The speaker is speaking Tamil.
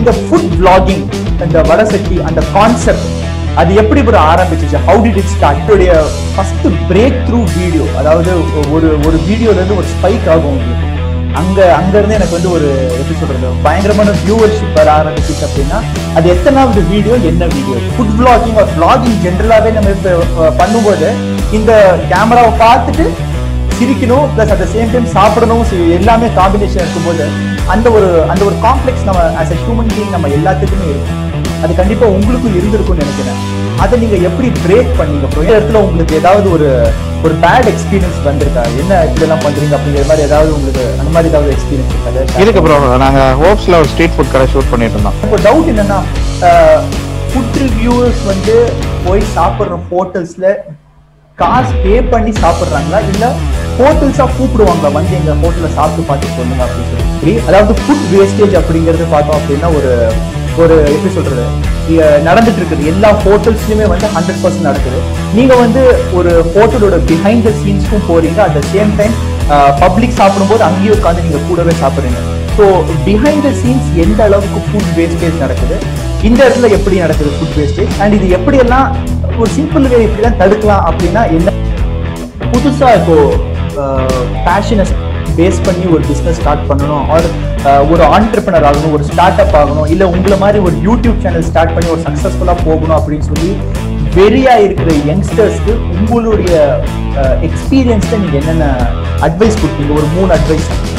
இந்த ஃபுட் vlogging இந்த வடசட்டி அந்த கான்செப்ட் அது எப்படி ப்ரோ ஆரம்பிச்சிச்சு ஹவு டிட் இட் ஸ்டார்ட் உடைய ஃபர்ஸ்ட் பிரேக் த்ரூ வீடியோ அதாவது ஒரு ஒரு வீடியோல இருந்து ஒரு ஸ்பைக் ஆகும் உங்களுக்கு அங்க அங்க இருந்து எனக்கு வந்து ஒரு எப்படி சொல்றது பயங்கரமான வியூவர்ஷிப் வர ஆரம்பிச்சிச்சு அப்படின்னா அது எத்தனாவது வீடியோ என்ன வீடியோ ஃபுட் vlogging ஒரு vlogging ஜென்ரலாவே நம்ம இப்ப அஹ், பண்ணும்போது இந்த கேமராவை பார்த்துட்டு சிரிக்கணும் ப்ளஸ் அட் சேம் டைம் சாப்பிடணும் so எல்லாமே காம்பினேஷன் இருக்கும்போது அந்த ஒரு அந்த ஒரு காம்ப்ளெக்ஸ் நம்ம ஆஸ் அ ஹியூமன் பீங் நம்ம எல்லாத்துக்குமே இருக்கும் அது கண்டிப்பா உங்களுக்கும் இருந்திருக்கும்னு நினைக்கிறேன் அதை நீங்க எப்படி பிரேக் பண்ணீங்க bro? இந்த இடத்துல உங்களுக்கு ஏதாவது ஒரு ஒரு பேட் எக்ஸ்பீரியன்ஸ் வந்திருக்கா என்ன இதெல்லாம் பண்றீங்க அப்படிங்கிற மாதிரி ஏதாவது உங்களுக்கு அந்த மாதிரி ஏதாவது எக்ஸ்பீரியன்ஸ் இருக்கா இருக்கு ப்ரோ நாங்க ஹோப்ஸ்ல ஒரு ஸ்ட்ரீட் ஃபுட் கடை ஷூட் பண்ணிட்டு இருந்தோம் இப்போ டவுட் என்னன்னா ஃபுட் ரிவ்யூவர்ஸ் வந்து போய் சாப்பிட்ற ஹோட்டல்ஸ்ல காசு பே பண்ணி சாப்பிட்றாங்களா இல்ல ஹோட்டல்ஸா கூப்பிடுவாங்க வந்து எங்க ஹோட்டல்ல சாப்பிட்டு பார்த்து சொல்லுங்க அப்படின்னு சொல்லி அதாவது ஃபுட் வேஸ்டேஜ் அப்படிங்கறது பார்த்தோம் அப்படின்னா ஒரு ஒரு எப்படி சொல்றது இங்க நடந்துட்டு இருக்குது எல்லா ஹோட்டல்ஸ்லயுமே வந்து ஹண்ட்ரட் பர்சன்ட் நடக்குது நீங்க வந்து ஒரு ஹோட்டலோட பிஹைண்ட் த சீன்ஸ்க்கும் போறீங்க at the same time public சாப்பிடும்போது அங்கேயும் உட்காந்து நீங்க கூடவே சாப்பிடுறீங்க ஸோ பிஹைண்ட் த சீன்ஸ் எந்த அளவுக்கு ஃபுட் வேஸ்டேஜ் நடக்குது இந்த இடத்துல எப்படி நடக்குது ஃபுட் வேஸ்டேஜ் அண்ட் இது எப்படியெல்லாம் ஒரு சிம்பிள் வே இப்படிலாம் தடுக்கலாம் அப்படின்னா என்ன புதுசா இப்போ பேஷனை பேஸ் பண்ணி ஒரு பிஸ்னஸ் ஸ்டார்ட் பண்ணணும் ஆர் ஒரு ஆண்டர்பனர் ஆகணும் ஒரு ஸ்டார்ட் அப் ஆகணும் இல்லை உங்களை மாதிரி ஒரு யூடியூப் சேனல் ஸ்டார்ட் பண்ணி ஒரு சக்ஸஸ்ஃபுல்லாக போகணும் அப்படின்னு சொல்லி வெறியா இருக்கிற யங்ஸ்டர்ஸ்க்கு உங்களுடைய எக்ஸ்பீரியன்ஸ்ல நீங்க என்னென்ன அட்வைஸ் கொடுத்தீங்க ஒரு மூணு அட்வைஸ்